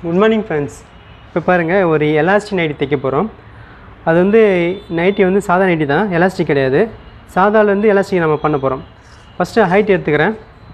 good morning friends இப்போ பாருங்கள் ஒரு எலாஸ்டிக் நைட்டி தைக்க போகிறோம் அது வந்து நைட்டி வந்து சாதா நைட்டி தான் எலாஸ்டிக் கிடையாது சாதாவில் வந்து எலாஸ்டிக் நம்ம பண்ண போகிறோம் ஃபஸ்ட்டு ஹைட் எடுத்துக்கிறேன்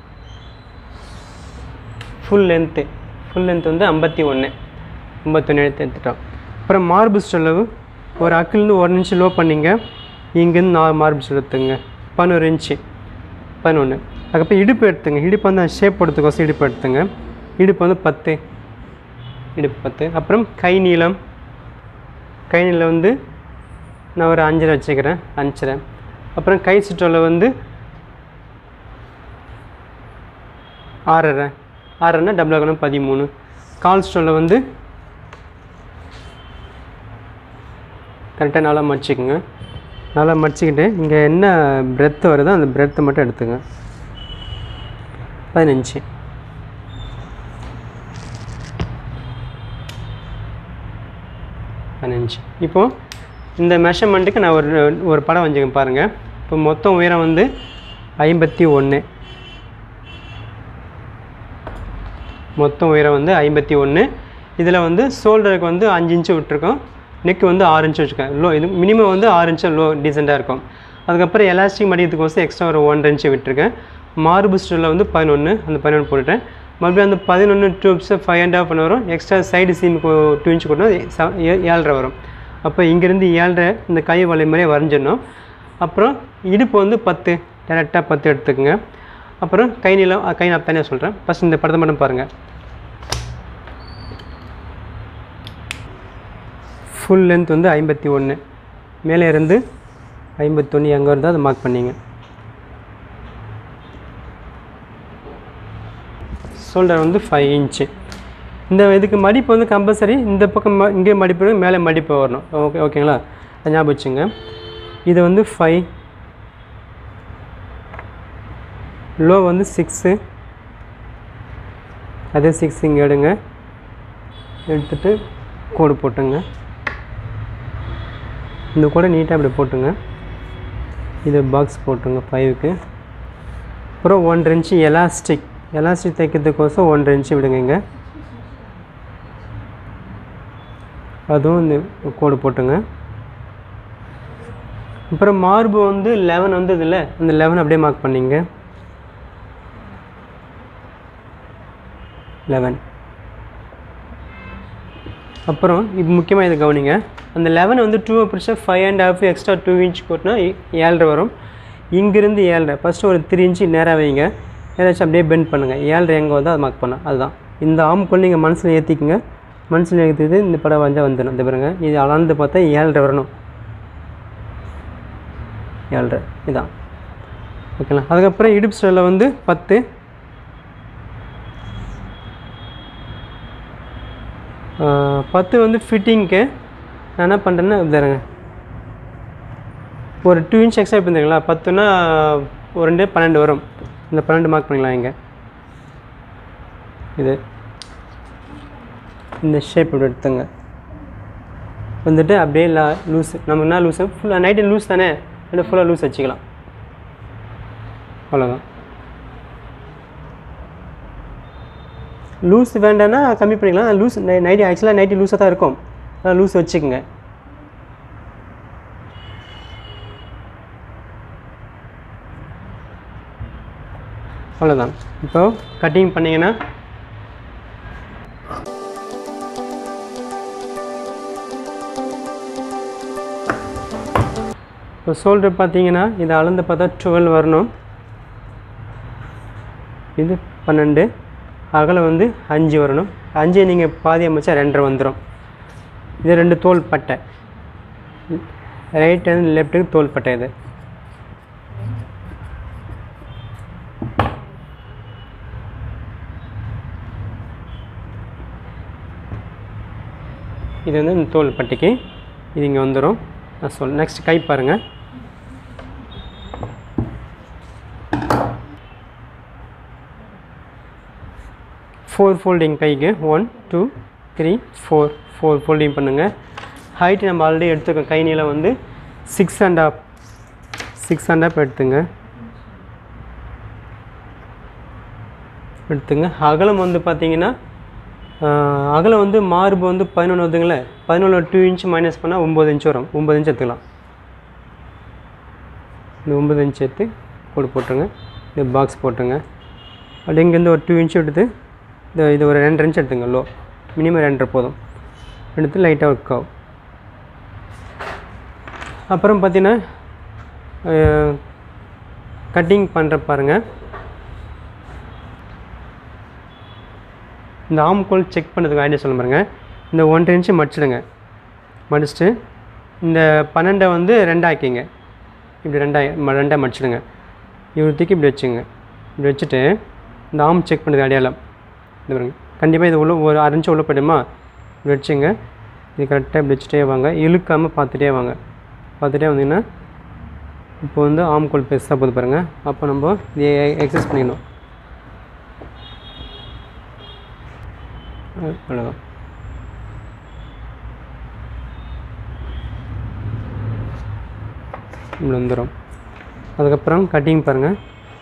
ஃபுல் லென்த்து ஃபுல் லென்த் வந்து ஐம்பத்தி ஒன்று ஐம்பத்தொன்று எடுத்து எடுத்துட்டோம் அப்புறம் மார்பு ஸ்டெல்லவு ஒரு அக்கிலேருந்து ஒரு இன்ச்சு லோ பண்ணிங்க இங்கேருந்து நாலு மார்பு ஸ்டெல் எடுத்துங்க பதினோரு இன்ச்சு பதினொன்று அதுக்கப்புறம் இடுப்பு எடுத்துங்க இடுப்பு வந்து ஷேப் போடுறதுக்கோசம் இடுப்பு எடுத்துங்க இடுப்பு வந்து பத்து இடுப்பு பத்து அப்புறம் கை நீளம் கை நீளம் வந்து நான் ஒரு அஞ்சரை வச்சுக்கிறேன் அஞ்சரை அப்புறம் கை சுற்றளவு வந்து ஆறரை ஆறரைனா டபுள் ஆகணும் பதிமூணு கால் ஸ்டோலில் வந்து கரெக்டாக நல்லா மடிச்சுக்குங்க நல்லா மடிச்சுக்கிட்டு இங்கே என்ன பிரெத் வருதோ அந்த பிரெத்தை மட்டும் எடுத்துங்க பதினஞ்சு பதினஞ்சு இப்போது இந்த மெஷர்மெண்ட்டுக்கு நான் ஒரு ஒரு படம் வச்சுக்கேன் பாருங்கள் இப்போ மொத்தம் உயரம் வந்து ஐம்பத்தி ஒன்று மொத்தம் உயரம் வந்து ஐம்பத்தி ஒன்று இதில் வந்து ஷோல்டருக்கு வந்து அஞ்சு இன்ச்சு விட்டுருக்கோம் நெக் வந்து ஆறு இன்ச்சு வச்சுருக்கேன் லோ இது மினிமம் வந்து ஆறு இன்ச்சு லோ டீசெண்டாக இருக்கும் அதுக்கப்புறம் எலாஸ்டிக் மடிக்கிறதுக்கோசம் எக்ஸ்ட்ரா ஒரு ஒன்றரை இன்ச்சு விட்டுருக்கேன் மார்பு ஸ்டூலில் வந்து பதினொன்று அந்த பதினொன்று போட்டுட்டேன் மறுபடியும் அந்த பதினொன்று டியூப்ஸை ஃபைவ் அண்ட் ஆஃப் பண்ண வரும் எக்ஸ்ட்ரா சைடு சீமுக்கு டூ இன்ச்சு கொடுத்தா ஏழரை வரும் அப்போ இங்கேருந்து ஏழரை இந்த கை வலை மாதிரியே வரைஞ்சிடணும் அப்புறம் இடுப்பு வந்து பத்து டேரெக்டாக பத்து எடுத்துக்கோங்க அப்புறம் கை நீளம் அஹ், கை நான் தனியாக சொல்கிறேன் ஃபஸ்ட் இந்த படத்தை மட்டும் பாருங்கள் ஃபுல் லென்த் வந்து ஐம்பத்தி ஒன்று மேலே இருந்து ஐம்பத்தொன்று எங்கே இருந்தால் அதை மார்க் பண்ணிங்க ஷோல்டர் வந்து ஃபைவ் இன்ச்சு இந்த இதுக்கு மடிப்பு வந்து கம்பல்சரி இந்த பக்கம் ம- இங்கே மடிப்பு மேலே மடிப்பு வரணும் ஓகே ஓகேங்களா அதை ஞாபகம் வச்சுங்க இது வந்து ஃபைவ் லோ வந்து சிக்ஸு அதே சிக்ஸ் இங்கே எடுங்க எடுத்துட்டு கோடு போட்டுங்க இந்த கூட நீட்டாக அப்படி போட்டுங்க இது பாக்ஸ் போட்டுங்க ஃபைவுக்கு அப்புறம் ஒன்றரை இன்ச்சு எலாஸ்டிக் எலாஸ்டிக் தைக்கிறதுக்கோசம் ஒன்றரை இன்ச்சு விடுங்க இங்கே அதுவும் இந்த கோடு போட்டுங்க அப்புறம் மார்பு வந்து லெவன் வந்து இதில் அந்த லெவன் அப்படியே மார்க் பண்ணிங்க லெவன் அப்புறம் இது முக்கியமாக இதை கவனிங்க அந்த லெவன் வந்து டூ பிடிச்சா five and half extra two inch போட்டினா ஏழரை வரும் இங்கேருந்து ஏழரை ஃபஸ்ட்டு ஒரு த்ரீ இன்ச்சு நேராக வைங்க ஏதாச்சும் அப்படியே பெண்ட் பண்ணுங்கள் ஏழரை எங்கே வருதோ அதை மார்க் பண்ண அதுதான் இந்த ஆம்குள் நீங்கள் மனசில் ஏற்றிக்குங்க மனசில் ஏற்றிட்டு இந்த படம் வந்தால் வந்துடும் இந்த பாருங்க இது அளந்து பார்த்தா ஏழரை வரணும் ஏழரை இதான் ஓகேங்களா அதுக்கப்புறம் இடுப்பு ஸ்டைலில் வந்து பத்து ஆஹ், பத்து வந்து ஃபிட்டிங்க்கு நான் என்ன பண்ணுறேன்னா தரேங்க ஒரு டூ இன்ச் எக்ஸ்ட்ரா பண்ணுறீங்களா பத்துனா ஒரு ரெண்டு பன்னெண்டு வரும் இந்த பன்னெண்டு மார்க் பண்ணிக்கலாம் இங்கே இது இந்த ஷேப் இப்படி எடுத்துங்க வந்துட்டு அப்படியே லா லூஸ் நம்ம என்ன லூஸு ஃபுல்லாக நைட்டு லூஸ் தானே அப்படியே ஃபுல்லாக லூஸ் வச்சுக்கலாம் அவ்வளோதான் லூஸ் வேண்டாம்னா கம்மி பண்ணிக்கலாம் லூஸ் நைட்டி ஆக்சுவலாக நைட்டி லூஸாக தான் இருக்கும் அதான் லூஸ் வச்சுக்கோங்க அவ்வளோதான் இப்போ கட்டிங் பண்ணிங்கன்னா இப்போ ஷோல்டர் பார்த்தீங்கன்னா இது அளந்து பார்த்தா டுவெல் வரணும் இது பன்னெண்டு அகலம் வந்து அஞ்சு வரணும் அஞ்சு நீங்கள் பாதி அமைச்சா ரெண்டரை வந்துடும் இது ரெண்டு தோல் பட்டை ரைட் அண்ட் லெஃப்ட்டுக்கு தோல் பட்டை இது இது வந்து இந்த தோல் பட்டைக்கு இது இங்கே வந்துடும் நான் சொல் நெக்ஸ்ட் கை பாருங்கள் ஃபோர் ஃபோல்டிங் கைக்கு one two three four four folding பண்ணுங்கள் ஹைட் நம்ம ஆல்ரெடி எடுத்துருக்கோம் கை நீளம் வந்து six and half six and half எடுத்துங்க எடுத்துங்க அகலம் வந்து பார்த்தீங்கன்னா ஆஹ் அகலம் வந்து மார்பு வந்து பதினொன்று வருதுங்களே பதினொன்று டூ இன்ச் மைனஸ் பண்ணால் ஒம்பது இன்ச் வரும் ஒம்பது இன்ச் எடுத்துக்கலாம் இந்த ஒம்பது இன்ச் எடுத்து கோடு போட்டுருங்க இந்த பாக்ஸ் போட்டுருங்க அப்படி இங்கேருந்து ஒரு டூ இன்ச் எடுத்து இந்த இது ஒரு ரெண்டு இன்ச் எடுத்துங்க லோ மினிமம் ரெண்டரை போதும் எடுத்து லைட்டாக ஒர்க் ஆகும் அப்புறம் பார்த்தீங்கன்னா கட்டிங் பண்ணுற பாருங்கள் இந்த ஆம்கோல் செக் பண்ணுறதுக்கு ஐடியா சொல்ல பாருங்க இந்த ஒன்றரை இன்ச்சு மடிச்சிடுங்க மடிச்சுட்டு இந்த பன்னெண்டை வந்து ரெண்டாக்கிங்க இப்படி ரெண்டாய் ம- ரெண்டாக மடிச்சிடுங்க இவ்வளோ தூக்கி இப்படி வச்சுங்க இப்படி வச்சுட்டு இந்த ஆம் செக் பண்ணுறது அடையாளம் இது பாருங்க கண்டிப்பாக இது உள்ள ஒரு அரை இன்ச்சு உள்ள போய்டுமா இப்படி வச்சுங்க இது கரெக்டாக இப்படி வச்சுட்டே வாங்க இழுக்காமல் பார்த்துட்டே வாங்க பார்த்துட்டே வந்தீங்கன்னா இப்போ வந்து ஆம்கோல் பெருசாக போகுது பாருங்கள் அப்போ நம்ம இதை எக்ஸசைஸ் பண்ணிக்கணும் அஹ் அவ்வளோதான் இப்படி வந்துடும் அதுக்கப்புறம் கட்டிங் பாருங்கள்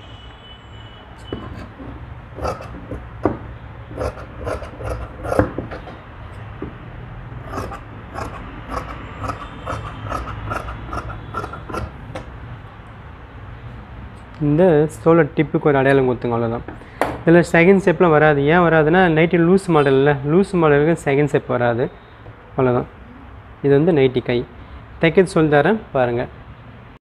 இந்த சோலர் டிப்புக்கு ஒரு அடையாளம் கொடுத்துங்க அவ்வளோதான் இதில் செகண்ட் ஸ்டெப்லாம் வராது ஏன் வராதுன்னா நைட்டி லூஸ் மாடலில் லூஸ் மாடலுக்கு செகண்ட் ஸ்டெப் வராது அவ்வளோதான் இது வந்து நைட்டி கை தைக்கிறது சொல்லி தரேன் பாருங்கள்